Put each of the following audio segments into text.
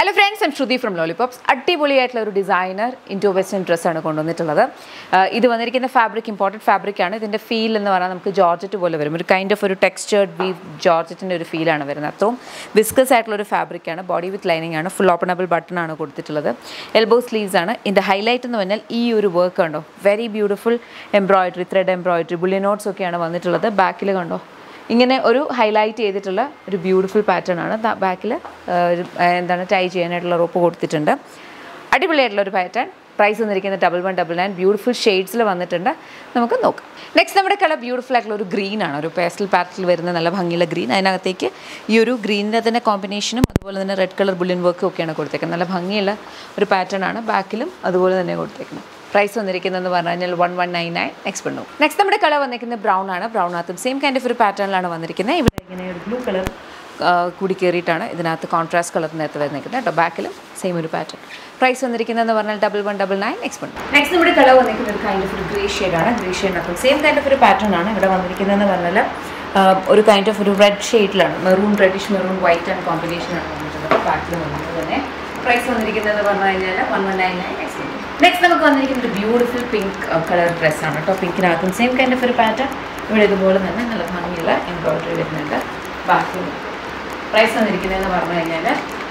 hello friends and Shruti from lollipops അടിപൊളിയായിട്ടുള്ള ഒരു designer Indo western ഡ്രസ്സാണ് കൊണ്ടുവന്നിട്ടുള്ളത് ആ, ഇത് വന്നിരിക്കുന്ന ഫാബ്രിക് ഇമ്പോർട്ടൻറ്റ് ഫാബ്രിക്കാണ് ഇതിൻ്റെ ഫീൽ എന്ന് പറഞ്ഞാൽ നമുക്ക് ജോർജറ്റ് പോലെ വരും ഒരു കൈൻഡ് ഓഫ് ഒരു ടെക്സ്ചേർഡ് ബീഫ് ജോർജറ്റിൻ്റെ ഒരു ഫീലാണ് വരുന്നത് അത്രയും വിസ്കസ് ആയിട്ടുള്ള ഒരു ഫാബ്രിക്കാണ് ബോഡി വിത്ത് ലൈനിങ് ആണ് ഫുൾ ഓപ്പണബിൾ ബട്ടൺ ആണ് കൊടുത്തിട്ടുള്ളത് എൽബോ സ്ലീവ്സ് ആണ് ഇതിൻ്റെ ഹൈലൈറ്റ് എന്ന് പറഞ്ഞാൽ ഈ ഒരു വർക്ക് കണ്ടോ very beautiful embroidery thread embroidery bully knots ഒക്കെയാണ് വന്നിട്ടുള്ളത് ബാക്കിൽ കണ്ടോ ഇങ്ങനെ ഒരു ഹൈലൈറ്റ് ചെയ്തിട്ടുള്ള ഒരു ബ്യൂട്ടിഫുൾ പാറ്റേൺ ആണ് ബാക്കിൽ എന്താണ് ടൈ ചെയ്യാനായിട്ടുള്ള റോപ്പ് കൊടുത്തിട്ടുണ്ട് അടിപൊളിയായിട്ടുള്ള ഒരു പാറ്റേൺ പ്രൈസ് വന്നിരിക്കുന്നത് double one double nine beautiful ഷെയ്ഡ്സിൽ വന്നിട്ടുണ്ട് നമുക്ക് നോക്കാം നെക്സ്റ്റ് നമ്മുടെ കളർ ബ്യൂട്ടിഫുൾ ആയിട്ടുള്ള ഒരു ഗ്രീൻ ആണ് ഒരു പേസ്റ്റൽ പാറ്റിൽ വരുന്ന നല്ല ഭംഗിയുള്ള ഗ്രീൻ അതിനകത്തേക്ക് ഈ ഒരു ഗ്രീനിൻ്റെ തന്നെ കോമ്പിനേഷനും അതുപോലെ തന്നെ റെഡ് കളർ ബുള്ളിൻ വർക്കും ഒക്കെയാണ് കൊടുത്തേക്കുന്നത് നല്ല ഭംഗിയുള്ള ഒരു പാറ്റേൺ ആണ് ബാക്കിലും അതുപോലെ തന്നെ കൊടുത്തേക്കുന്നത് പ്രൈസ് വന്നിരിക്കുന്നതെന്ന് പറഞ്ഞു കഴിഞ്ഞാൽ one one nine nine next പെണ്ണു നെക്സ്റ്റ് നമ്മുടെ കളർ വന്നിരിക്കുന്നത് ബ്രൗൺ ആണ് ബ്രൗണിനകത്തും സെയിം കൈൻഡ് ഓഫ് ഒരു പാറ്റേണിലാണ് വന്നിരിക്കുന്നത് ഇവിടെ ഇങ്ങനെ ഒരു ബ്ലൂ കളർ കൂടി കയറിയിട്ടാണ് ഇതിനകത്ത് കോൺട്രാസ്റ്റ് കളറിനകത്ത് വന്നിരിക്കുന്നത് കേട്ടോ ബാക്കിലും സെയിം ഒരു പാറ്റേൺ പ്രൈസ് വന്നിരിക്കുന്നതെന്ന് പറഞ്ഞാൽ double one double nine next പെണ്ണു നെക്സ്റ്റ് നമ്മുടെ കളർ വന്നിരിക്കുന്നത് ഒരു കൈൻഡ് ഓഫ് ഒരു ഗ്രേ ഷെയ്ഡാണ് ഗ്രേ ഷെയ്ഡിനകത്തും സെയിം കൈൻഡ് ഓഫ് ഒരു പാറ്റേൺ ആണ് ഇവിടെ വന്നിരിക്കുന്നതെന്ന് പറഞ്ഞാൽ ആ, ഒരു കൈൻഡ് ഓഫ് ഒരു റെഡ് ഷെയ്ഡിലാണ് maroon reddish maroon white and കോമ്പിനേഷനാണ് വന്നിട്ടുള്ളത് ബാക്കിൽ വന്നിട്ട് തന്നെ പ്രൈസ് വന്നിരിക്കുന്നതെന്ന് പറഞ്ഞു കഴിഞ്ഞാൽ one one nine nine next next നമുക്ക് വന്നിരിക്കുന്നത് ഒരു ബ്യൂട്ടിഫുൾ പിങ്ക് കളർ ഡ്രസ്സാണ് കേട്ടോ പിങ്കിനകത്തും സെയിം കൈൻഡ് ഓഫ് ഒരു പാറ്റേൺ ഇവിടെ ഇതുപോലെ തന്നെ നല്ല ഭംഗിയുള്ള എംബ്രോയിഡറി വരുന്നുണ്ട് ബാക്കി പ്രൈസ് വന്നിരിക്കുന്നതെന്ന് പറഞ്ഞു കഴിഞ്ഞാൽ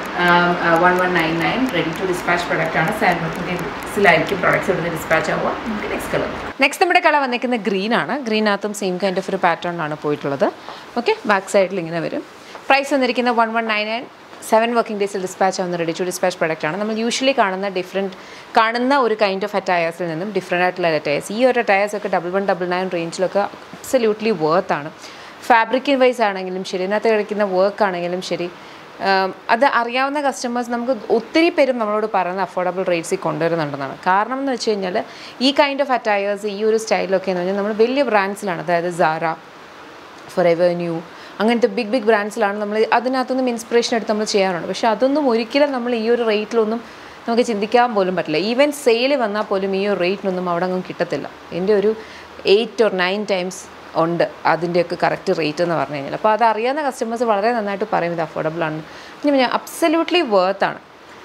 one one nine nine ready to dispatch product ആണ് സെവൻ വർക്കിംഗ് പ്രോഡക്ട്സ് ഇവിടുന്ന് ഡിസ്പാച്ച് ആവുക നമുക്ക് നെക്സ്റ്റ് കളർ നെക്സ്റ്റ് നമ്മുടെ കളർ വന്നിരിക്കുന്നത് ഗ്രീൻ ആണ് ഗ്രീനകത്തും സെയിം കൈൻഡ് ഓഫ് ഒരു പാറ്റേണിലാണ് പോയിട്ടുള്ളത് ഓക്കെ ബാക്ക് സൈഡിൽ ഇങ്ങനെ വരും പ്രൈസ് വന്നിരിക്കുന്നത് one one nine nine seven working ഡേയ്സിൽ ഡിസ്പാച്ച് ആവുന്ന റെഡി ടു ഡിസ്പാച്ച് പ്രൊഡക്റ്റ് ആണ് നമ്മൾ യൂഷ്വലി കാണുന്ന ഡിഫറെൻറ്റ് കാണുന്ന ഒരു കൈൻഡ് ഓഫ് അറ്റയേഴ്സിൽ നിന്നും ഡിഫറെൻ്റ് ആയിട്ടുള്ള അറ്റയേഴ്സ് ഈ ഒരു അറ്റയേഴ്സ് ഒക്കെ ഡബിൾ വൺ ഡബിൾ നയൻ റേഞ്ചിലൊക്കെ അബ്സല്യൂട്ട്ലി വർത്ത് ആണ് ഫാബ്രിക് വൈസ് ആണെങ്കിലും ശരി ഇതിനകത്ത് കഴിക്കുന്ന വർക്ക് ആണെങ്കിലും ശരി ആം, അത് അറിയാവുന്ന കസ്റ്റമേഴ്സ് നമുക്ക് ഒത്തിരി പേരും നമ്മളോട് പറയുന്ന അഫോർഡബിൾ റേറ്റ്സിൽ കൊണ്ടുവരുന്നുണ്ടെന്നാണ് കാരണം എന്ന് വെച്ച് കഴിഞ്ഞാൽ ഈ കൈൻഡ് ഓഫ് അറ്റയേഴ്സ് ഈ ഒരു സ്റ്റൈലൊക്കെ എന്ന് പറഞ്ഞാൽ നമ്മൾ വലിയ ബ്രാൻഡ്സിലാണ് അതായത് സാറ ഫോർ എവർ ന്യൂ അങ്ങനത്തെ ബിഗ് ബിഗ് ബ്രാൻഡ്സിലാണ് നമ്മൾ അതിനകത്തൊന്നും ഇൻസ്പിറേഷൻ എടുത്ത് നമ്മൾ ചെയ്യാറുണ്ട് പക്ഷേ അതൊന്നും ഒരിക്കലും നമ്മൾ ഈ ഒരു റേറ്റിലൊന്നും നമുക്ക് ചിന്തിക്കാൻ പോലും പറ്റില്ല ഈവൻ സെയിൽ വന്നാൽ പോലും ഈ ഒരു റേറ്റിനൊന്നും അവിടെ അങ്ങ് കിട്ടത്തില്ല എൻ്റെ ഒരു എയ്റ്റ് ഓർ നയൻ ടൈംസ് ഉണ്ട് അതിൻ്റെയൊക്കെ കറക്റ്റ് റേറ്റ് എന്ന് പറഞ്ഞു കഴിഞ്ഞാൽ അപ്പോൾ അത് അറിയാവുന്ന കസ്റ്റമേഴ്സ് വളരെ നന്നായിട്ട് പറയും ഇത് അഫോർഡബിൾ ആണ് ഇനി ഞാൻ അബ്സല്യൂട്ട്ലി വേർത്താണ്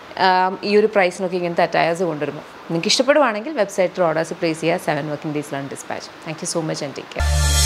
ഈ ഒരു പ്രൈസിനൊക്കെ ഇങ്ങനത്തെ അറ്റയേഴ്സ് കൊണ്ടുവരുമ്പോൾ നിങ്ങൾക്ക് ഇഷ്ടപ്പെടുവാണെങ്കിൽ വെബ്സൈറ്റിൽ ഓർഡേഴ്സ് പ്ലേസ് ചെയ്യുക സെവൻ വർക്കിംഗ് ഡേയ്സിലാണ് dispatch thank you so much and take care